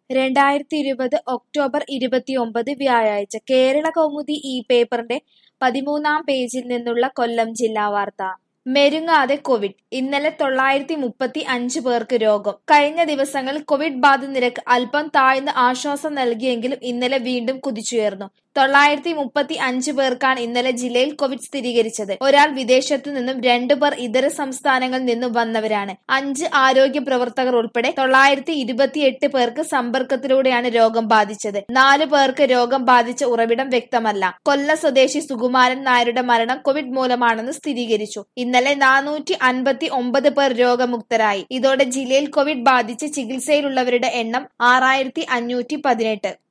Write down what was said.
രണ്ടായിരത്തി ഇരുപത് ഒക്ടോബർ ഇരുപത്തിയൊമ്പത് വ്യാഴാഴ്ച കേരള കൗമുദി ഈ പേപ്പറിന്റെ പതിമൂന്നാം പേജിൽ നിന്നുള്ള കൊല്ലം ജില്ലാ വാർത്ത മെരുങ്ങാതെ കോവിഡ് ഇന്നലെ തൊള്ളായിരത്തി മുപ്പത്തി അഞ്ച് പേർക്ക് രോഗം കഴിഞ്ഞ ദിവസങ്ങളിൽ കോവിഡ് ബാധ നിരക്ക് അല്പം താഴ്ന്ന് ആശ്വാസം നൽകിയെങ്കിലും ഇന്നലെ വീണ്ടും കുതിച്ചുയർന്നു തൊള്ളായിരത്തി മുപ്പത്തി അഞ്ച് പേർക്കാണ് ഇന്നലെ ജില്ലയിൽ കോവിഡ് സ്ഥിരീകരിച്ചത് ഒരാൾ വിദേശത്തു നിന്നും രണ്ടു പേർ ഇതര സംസ്ഥാനങ്ങളിൽ നിന്നും വന്നവരാണ് അഞ്ച് ആരോഗ്യ പ്രവർത്തകർ ഉൾപ്പെടെ തൊള്ളായിരത്തി ഇരുപത്തിയെട്ട് പേർക്ക് സമ്പർക്കത്തിലൂടെയാണ് രോഗം ബാധിച്ചത് നാലു പേർക്ക് രോഗം ബാധിച്ച ഉറവിടം വ്യക്തമല്ല കൊല്ലം സ്വദേശി സുകുമാരൻ നായരുടെ മരണം കോവിഡ് മൂലമാണെന്ന് സ്ഥിരീകരിച്ചു ഇന്നലെ നാനൂറ്റി അൻപത്തി ഒമ്പത് പേർ രോഗമുക്തരായി ഇതോടെ ജില്ലയിൽ കോവിഡ് ബാധിച്ച് ചികിത്സയിലുള്ളവരുടെ എണ്ണം ആറായിരത്തി അഞ്ഞൂറ്റി പതിനെട്ട്